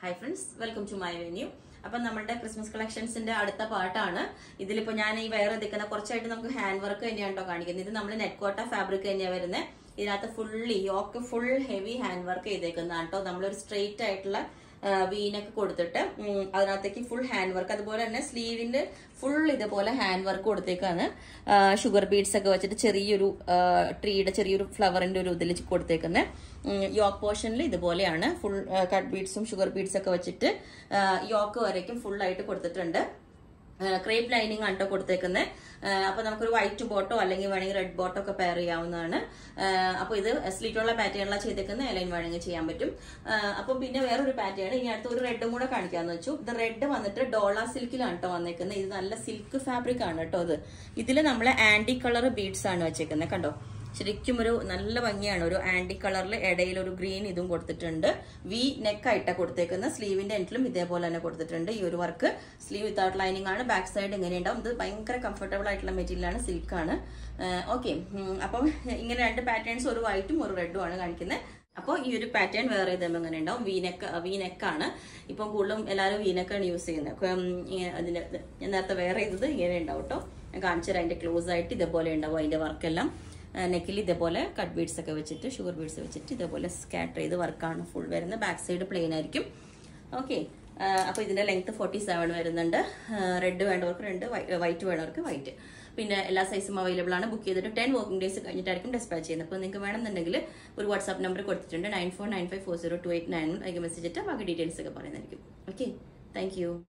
hi friends welcome to my venue അപ്പൊ നമ്മുടെ Christmas കളക്ഷൻസിന്റെ അടുത്ത പാർട്ടാണ് ഇതിലിപ്പോ ഞാൻ ഈ വേറെ എടുക്കുന്ന കുറച്ചായിട്ട് നമുക്ക് ഹാൻഡ് വർക്ക് തന്നെയാണ് കേട്ടോ കാണിക്കുന്നത് ഇത് നമ്മൾ നെറ്റ്കോട്ട ഫാബ്രിക് തന്നെയാണ് വരുന്നത് ഇതിനകത്ത് fully yoke full heavy hand work ചെയ്തേക്കുന്നതാണ് കേട്ടോ നമ്മളൊരു സ്ട്രെയിറ്റ് ആയിട്ടുള്ള വീനൊക്കെ കൊടുത്തിട്ട് ഉം, അതിനകത്തേക്ക് ഫുൾ ഹാൻഡ് വർക്ക് അതുപോലെ തന്നെ സ്ലീവിന്റെ ഫുൾ ഇതുപോലെ ഹാൻഡ് വർക്ക് കൊടുത്തേക്കാണ് ഷുഗർ ബീഡ്സ് ഒക്കെ വെച്ചിട്ട് ചെറിയൊരു ട്രീയുടെ ചെറിയൊരു ഫ്ലവറിന്റെ ഒരു ഇതിൽ കൊടുത്തേക്കുന്നത് യോക്ക് പോർഷനിൽ ഇതുപോലെയാണ് ഫുൾ കട്ട് ബീഡ്സും ഷുഗർ ബീഡ്സ് ഒക്കെ വെച്ചിട്ട് യോക്ക് വരയ്ക്കും ഫുൾ ആയിട്ട് കൊടുത്തിട്ടുണ്ട് ക്രേപ്പ് ലൈനിങ് ആണ് കേട്ടോ കൊടുത്തേക്കുന്നത് അപ്പൊ നമുക്കൊരു വൈറ്റ് ബോട്ടോ അല്ലെങ്കിൽ വേണമെങ്കിൽ റെഡ് ബോട്ടോ ഒക്കെ പെയർ ചെയ്യാവുന്നതാണ് അപ്പൊ ഇത് സ്ലീറ്റുള്ള പാറ്റേണിലാണ് ചെയ്തേക്കുന്നത് ലൈൻ വേണമെങ്കിൽ ചെയ്യാൻ പറ്റും അപ്പം പിന്നെ വേറൊരു പാറ്റേൺ ഇനി അടുത്ത ഒരു റെഡും കൂടെ കാണിക്കാന്ന് വെച്ചു ഇത് റെഡ് വന്നിട്ട് ഡോള സിൽക്കിലാണ് കേട്ടോ വന്നേക്കുന്നത് ഇത് നല്ല സിൽക്ക് ഫാബ്രിക് ആണ് കേട്ടോ ഇത് ഇതിൽ നമ്മൾ ആന്റി കളർ ബീഡ്സ് ആണ് വെച്ചേക്കുന്നത് കണ്ടോ ശരിക്കും ഒരു നല്ല ഭംഗിയാണ് ഒരു ആന്റി കളറിൽ ഇടയിൽ ഒരു ഗ്രീൻ ഇതും കൊടുത്തിട്ടുണ്ട് വി നെക്ക് ആയിട്ടാണ് കൊടുത്തേക്കുന്നത് സ്ലീവിന്റെ എൻഡിലും ഇതേപോലെ തന്നെ കൊടുത്തിട്ടുണ്ട് ഈ ഒരു വർക്ക് സ്ലീവ് വിത്തൗട്ട് ലൈനിങ് ആണ് ബാക്ക് സൈഡ് ഇങ്ങനെ ഉണ്ടാവും ഇത് ഭയങ്കര കംഫർട്ടബിൾ ആയിട്ടുള്ള മെറ്റീരിയൽ ആണ് സിൽക്ക് ആണ് ഓക്കെ അപ്പം ഇങ്ങനെ രണ്ട് പാറ്റേൺസ് ഒരു വൈറ്റും ഒരു റെഡും ആണ് കാണിക്കുന്നത് അപ്പോൾ ഈ ഒരു പാറ്റേൺ വേറെ ഇതുമ്പോൾ ഇങ്ങനെ ഉണ്ടാവും വീനെക്ക് വീനെക്കാണ് ഇപ്പം കൂടുതലും എല്ലാവരും വീനെക്കാണ് യൂസ് ചെയ്യുന്നത് ഉം, ഈ അതിന്റെ ഇത് ഞാൻ നേരത്തെ വേറെ ചെയ്തത് ഇങ്ങനെ ഉണ്ടാവും കേട്ടോ ഞാൻ കാണിച്ചുതരാം അതിന്റെ ക്ലോസ് ആയിട്ട് ഇതേപോലെ ഉണ്ടാവും അതിന്റെ വർക്കെല്ലാം നെക്കിൽ ഇതേപോലെ കട്ട് ബീഡ്സ് ഒക്കെ വെച്ചിട്ട് ഷുഗർ ബീഡ്സ് വെച്ചിട്ട് ഇതേപോലെ സ്കാറ്റർ ചെയ്ത് വർക്കാണ് ഫുൾ വരുന്നത് ബാക്ക് സൈഡ് പ്ലെയിൻ ആയിരിക്കും ഓക്കെ അപ്പോൾ ഇതിന്റെ ലെങ്ത് ഫോർട്ടി സെവൻ വരുന്നുണ്ട് റെഡ് വേണ്ടവർക്ക് രണ്ട് വൈറ്റ് വേണ്ടവർക്ക് വൈറ്റ് പിന്നെ എല്ലാ സൈസും അവൈലബിൾ ആണ് ബുക്ക് ചെയ്തിട്ട് ടെൻ വർക്കിംഗ് ഡേയ്സ് കഴിഞ്ഞിട്ടായിരിക്കും ഡിസ്പാച്ച് ചെയ്യുന്നത് അപ്പോൾ നിങ്ങൾക്ക് വേണമെന്നുണ്ടെങ്കിൽ ഒരു വാട്സാപ്പ് നമ്പർ കൊടുത്തിട്ടുണ്ട് nine four nine five four zero two eight nine അതിലേക്ക് മെസ്സേജ് ഇട്ട് ബാക്കി ഡീറ്റെയിൽസ് ഒക്കെ പറയുന്നതായിരിക്കും ഓക്കെ താങ്ക് യു